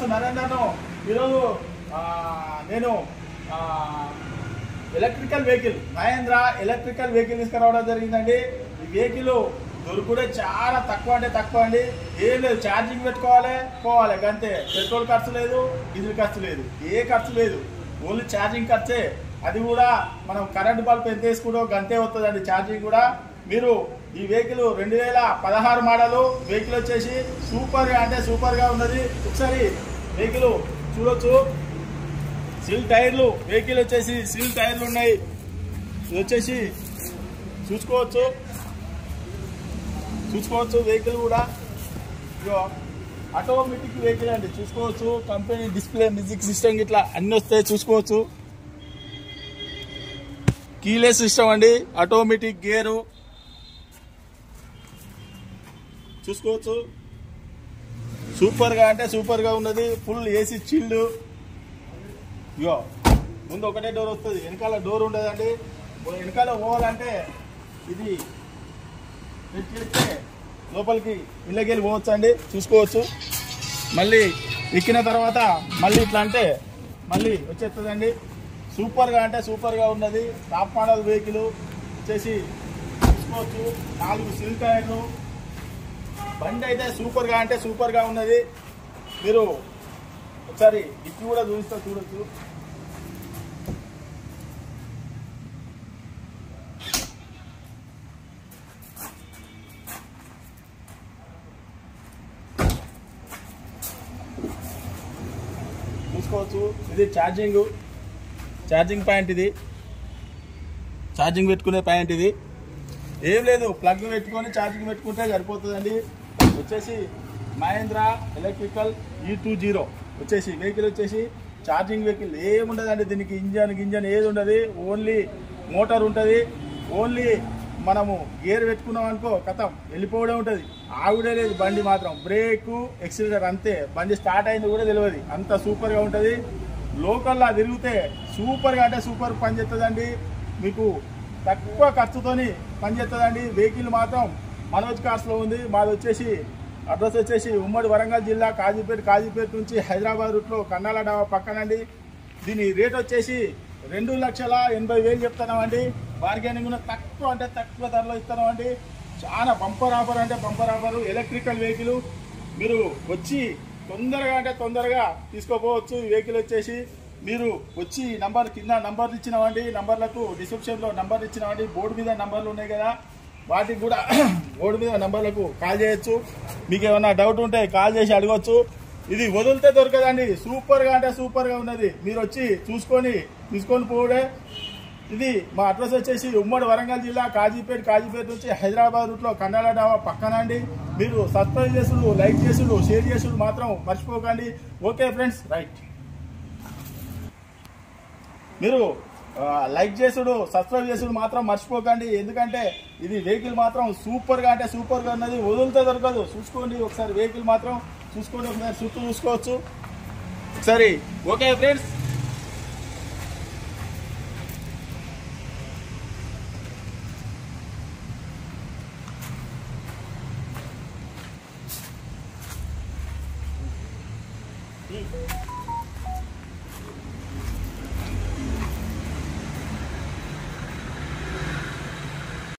నరేందర్ను ఈరోజు ఆ, నేను ఆ, electrical vehicle Mahindra electrical vehicle తీసుకురావడం జరిగిందండి ఈ వెహికల్ దొరుకుడే చాలా తక్కువ అంటే తక్కువ అండి ఏం లేదు ఛార్జింగ్ పెట్టుకోవాలి పోవాలి అంతే పెట్రోల్ ఖర్చు లేదు డీజిల్ ఖర్చు లేదు ఏ ఖర్చు లేదు ఓన్లీ ఛార్జింగ్ ఖర్చే అది కూడా మనం కరెంట్ బల్బ్ ఎంత వేసుకుంటో గంతే వస్తుందండి ఛార్జింగ్ కూడా మీరు ఈ వెహికల్ రెండు వేల పదహారు మోడల్ వెహికల్ వచ్చేసి సూపర్గా అంటే సూపర్గా ఉన్నది ఒకసారి వెహికల్ చూడొచ్చు సిల్ టైర్లు వెహికల్ వచ్చేసి సిల్ టైర్లు ఉన్నాయి ఇది వచ్చేసి చూసుకోవచ్చు చూసుకోవచ్చు వెహికల్ కూడా ఇగో ఆటోమేటిక్ వెహికల్ అండి చూసుకోవచ్చు కంపెనీ డిస్ప్లే మ్యూజిక్ సిస్టమ్ ఇట్లా అన్ని వస్తాయి చూసుకోవచ్చు కీలెస్ సిస్టమ్ అండి ఆటోమేటిక్ గేరు చూసుకోవచ్చు సూపర్గా అంటే సూపర్గా ఉన్నది ఫుల్ ఏసీ చిల్డ్ ఇగో ముందు ఒకటే డోర్ వస్తుంది వెనకాల డోర్ ఉండదండి వెనకాల పోవాలంటే ఇది పెట్టి చేస్తే లోపలికి ఇళ్ళకి వెళ్ళి పోవచ్చు అండి చూసుకోవచ్చు మళ్ళీ ఎక్కిన తర్వాత మళ్ళీ ఇట్లా అంటే మళ్ళీ వచ్చేస్తుందండి సూపర్గా అంటే సూపర్గా ఉన్నది టాప్ మోడల్ వెహికల్ వచ్చేసి చూసుకోవచ్చు నాలుగు సిల్ టైర్లు బండి అయితే సూపర్గా అంటే సూపర్గా ఉన్నది మీరు ఒకసారి డిక్కి కూడా చూపిస్తా చూడొచ్చు చూసుకోవచ్చు ఇది ఛార్జింగ్ ఛార్జింగ్ పాయింట్ ఇది ఛార్జింగ్ పెట్టుకునే పాయింట్ ఇది ఏం లేదు ప్లగ్ పెట్టుకొని ఛార్జింగ్ పెట్టుకుంటే సరిపోతుందండి వచ్చేసి మహేంద్ర ఎలక్ట్రికల్ ఈ టూ జీరో వచ్చేసి వెహికల్ వచ్చేసి ఛార్జింగ్ వెహికల్ ఏముండదండి దీనికి ఇంజన్ గింజన్ ఏది ఉండదు ఓన్లీ మోటార్ ఉంటుంది ఓన్లీ మనము గేర్ పెట్టుకున్నాం అనుకో కథం వెళ్ళిపోవడం ఉంటుంది ఆవిడే లేదు బండి మాత్రం బ్రేక్ ఎక్సిలేటర్ అంతే బండి స్టార్ట్ అయింది కూడా తెలియదు అంత సూపర్గా ఉంటుంది లోకల్లా తిరిగితే సూపర్గా అంటే సూపర్ పని చేస్తుందండి మీకు తక్కువ ఖర్చుతోని పనిచేస్తుందండి వెహికల్ మాత్రం మనోజ్ కార్స్లో ఉంది మాది వచ్చేసి అడ్రస్ వచ్చేసి ఉమ్మడి వరంగల్ జిల్లా కాజీపేట కాజీపేట నుంచి హైదరాబాద్ రూట్లో కన్నాల డాబా పక్కనండి దీని రేట్ వచ్చేసి రెండు లక్షల ఎనభై వేలు చెప్తున్నామండి బార్గెనింగ్ కూడా తక్కువ అంటే తక్కువ ధరలో ఇస్తున్నామండి చాలా బంపర్ ఆఫర్ అంటే బంపర్ ఆఫర్ ఎలక్ట్రికల్ వెహికల్ మీరు వచ్చి తొందరగా అంటే తొందరగా తీసుకోపోవచ్చు ఈ వెహికల్ వచ్చేసి మీరు వచ్చి నంబర్ కింద నంబర్లు ఇచ్చినామండి నంబర్లకు డిస్క్రిప్షన్లో నంబర్లు ఇచ్చినామండి బోర్డు మీద నంబర్లు ఉన్నాయి కదా వాటికి కూడా బోర్డు మీద నంబర్లకు కాల్ చేయొచ్చు మీకు ఏమన్నా డౌట్ ఉంటే కాల్ చేసి అడగవచ్చు ఇది వదిలితే దొరకదండి సూపర్గా అంటే సూపర్గా ఉన్నది మీరు వచ్చి చూసుకొని తీసుకొని పోవడే ఇది మా అడ్రస్ వచ్చేసి ఉమ్మడి వరంగల్ జిల్లా కాజీపేట కాజీపేట నుంచి హైదరాబాద్ రూట్లో కండాల డాబా పక్కన అండి మీరు సబ్స్క్రైబ్ చేసుడు లైక్ చేసుడు షేర్ చేసుడు మాత్రం మర్చిపోకండి ఓకే ఫ్రెండ్స్ రైట్ మీరు ఆ, లైక్ చేసుడు సబ్స్క్రైబ్ చేసుడు మాత్రం మర్చిపోకండి ఎందుకంటే ఇది వెహికల్ మాత్రం సూపర్గా అంటే సూపర్గా ఉన్నది వదులుతో దొరకదు చూసుకోండి ఒకసారి వెహికల్ మాత్రం చూసుకోండి ఒకసారి చుట్టూ చూసుకోవచ్చు ఒకసారి ఓకే ఫ్రెండ్స్ ఈ